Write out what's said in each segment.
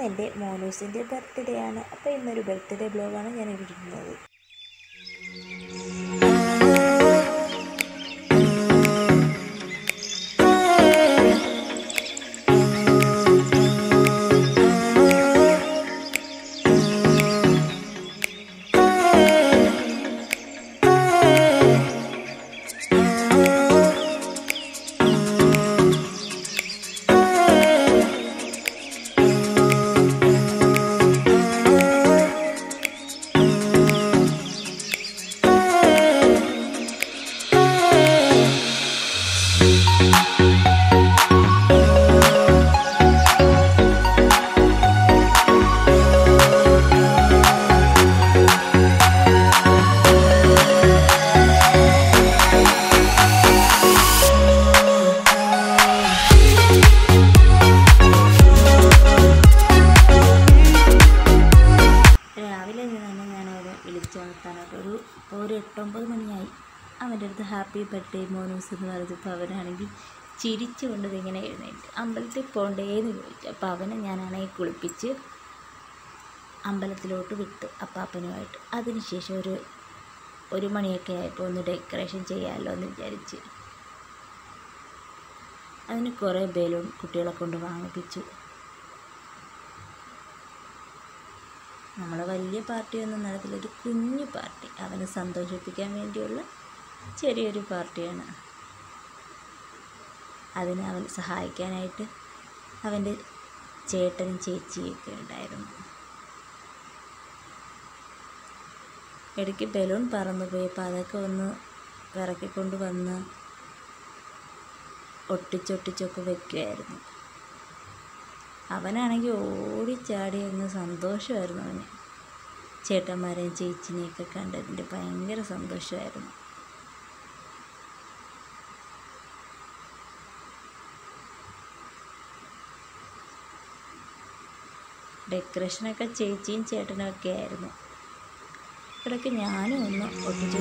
ഇന്ന് എൻ്റെ മോനൂസിൻ്റെ ബർത്ത്ഡേ ആണ് അപ്പോൾ ഇന്നൊരു ബർത്ത്ഡേ ബ്ലോഗാണ് ഞാൻ ഇടുന്നത് രാവിലെ തന്നെ ഞാൻ അവരെ വിളിച്ചു വളർത്താനൊക്കെ ഒരു ഇപ്പോൾ ഒരു എട്ടൊമ്പത് മണിയായി അവൻ്റെ അടുത്ത് ഹാപ്പി ബർത്ത്ഡേ മോനൂസ് എന്ന് പറഞ്ഞപ്പോൾ അവനാണെങ്കിൽ ചിരിച്ചുകൊണ്ട് ഇങ്ങനെ എഴുന്നേറ്റ് അമ്പലത്തിൽ പോകണ്ടേന്ന് ചോദിച്ചു അപ്പോൾ അവനെ ഞാനാണെങ്കിൽ കുളിപ്പിച്ച് അമ്പലത്തിലോട്ട് വിട്ട് അപ്പാപ്പനുമായിട്ട് അതിനുശേഷം ഒരു ഒരു മണിയൊക്കെ ആയപ്പോൾ ഒന്ന് ഡെക്കറേഷൻ ചെയ്യാമല്ലോ എന്ന് വിചാരിച്ച് അതിന് കുറേ ബലൂൺ കുട്ടികളെ കൊണ്ട് വാങ്ങിപ്പിച്ചു നമ്മൾ വലിയ പാർട്ടിയൊന്നും നടത്തില്ല ഒരു കുഞ്ഞു പാർട്ടി അവനെ സന്തോഷിപ്പിക്കാൻ വേണ്ടിയുള്ള ചെറിയൊരു പാർട്ടിയാണ് അതിന് അവൻ സഹായിക്കാനായിട്ട് അവൻ്റെ ചേട്ടനും ചേച്ചിയൊക്കെ ഉണ്ടായിരുന്നു ഇടയ്ക്ക് ബലൂൺ പറന്നു പോയപ്പോൾ അതൊക്കെ ഒന്ന് പിറക്കിക്കൊണ്ട് വന്ന് ഒട്ടിച്ചൊട്ടിച്ചൊക്കെ വെക്കുമായിരുന്നു അവനാണെങ്കിൽ ഓടിച്ചാടി അങ്ങ് സന്തോഷമായിരുന്നു അവന് ചേട്ടന്മാരെയും ചേച്ചിനെയൊക്കെ കണ്ടതിൻ്റെ ഭയങ്കര സന്തോഷമായിരുന്നു ഡെക്കറേഷനൊക്കെ ചേച്ചിയും ചേട്ടനും ഒക്കെ ആയിരുന്നു ഇടയ്ക്ക് ഞാനും ഒന്ന് ഒട്ടിച്ചു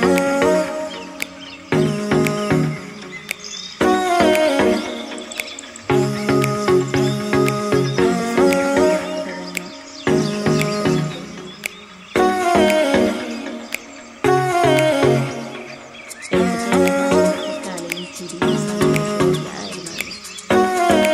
കളിയും ചിരിയും സന്തോഷവും എല്ലാമായിരുന്നു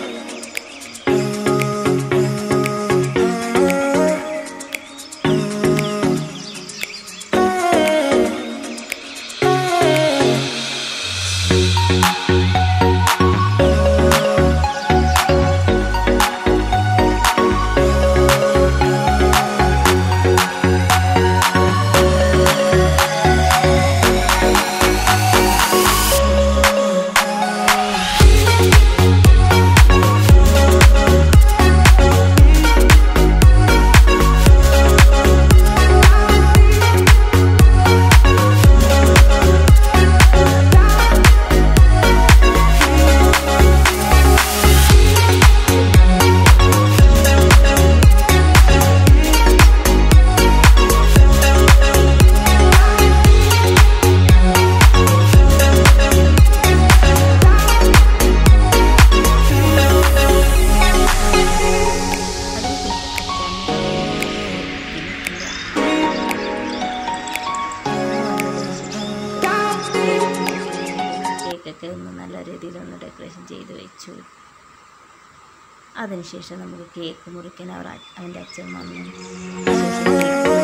കേക്കൊക്കെ ഒന്ന് നല്ല രീതിയിൽ ഒന്ന് ഡെക്കറേഷൻ ചെയ്ത് വെച്ചു അതിനുശേഷം നമുക്ക് കേക്ക് മുറിക്കാൻ അവർ അവൻ്റെ അച്ഛൻ വന്നു ശേഷം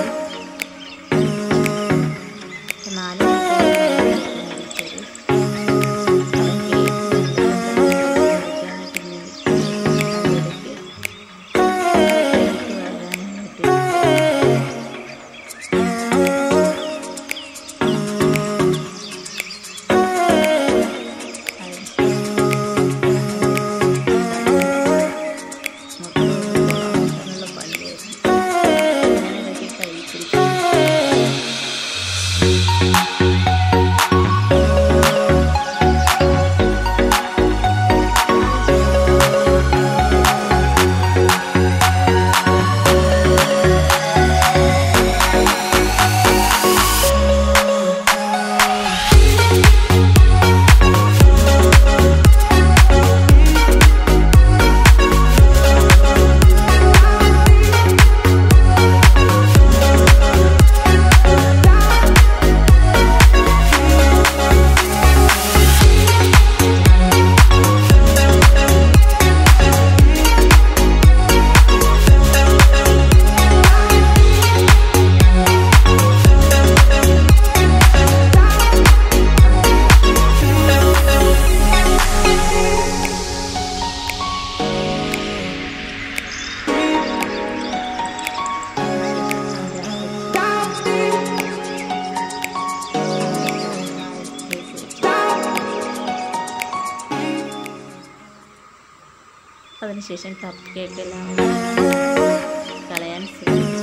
കേക്ക് നാല് കേക്ക് മുറിച്ചത്. അവൻ കേക്ക് മുറിക്കാനായിട്ട് ഇങ്ങനെ അതിനിടയ്ക്ക് കേക്ക് വരാനായിട്ട് പണിയായിരുന്നു ഞാനിടയ്ക്ക് കൈ പിടിക്കും അതിനുശേഷം കപ്പ് കേക്കെല്ലാം കളയാൻ ശ്രമിച്ചു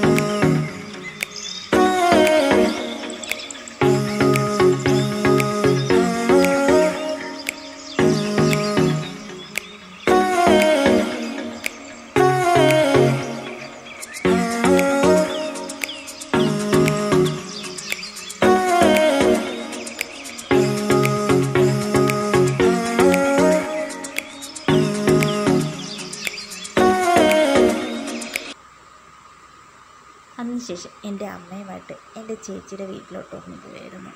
അതിനുശേഷം എൻ്റെ അമ്മയുമായിട്ട് എൻ്റെ ചേച്ചിയുടെ വീട്ടിലോട്ട് ഒന്ന് പോയായിരുന്നു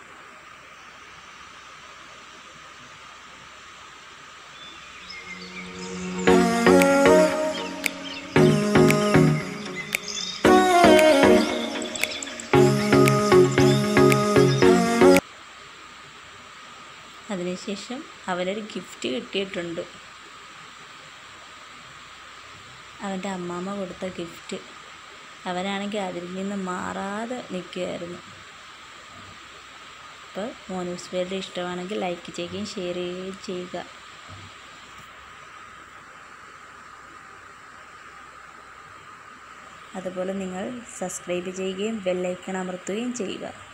അതിനുശേഷം അവനൊരു ഗിഫ്റ്റ് കിട്ടിയിട്ടുണ്ട് അവൻ്റെ അമ്മാമ്മ കൊടുത്ത ഗിഫ്റ്റ് അവനാണെങ്കിൽ അതിൽ നിന്ന് മാറാതെ നിൽക്കുകയായിരുന്നു അപ്പോൾ മോനൂസ് പേരുടെ ഇഷ്ടമാണെങ്കിൽ ലൈക്ക് ചെയ്യുകയും ഷെയർ ചെയ്യുകയും ചെയ്യുക അതുപോലെ നിങ്ങൾ സബ്സ്ക്രൈബ് ചെയ്യുകയും ബെല്ലൈക്കൺ അമർത്തുകയും ചെയ്യുക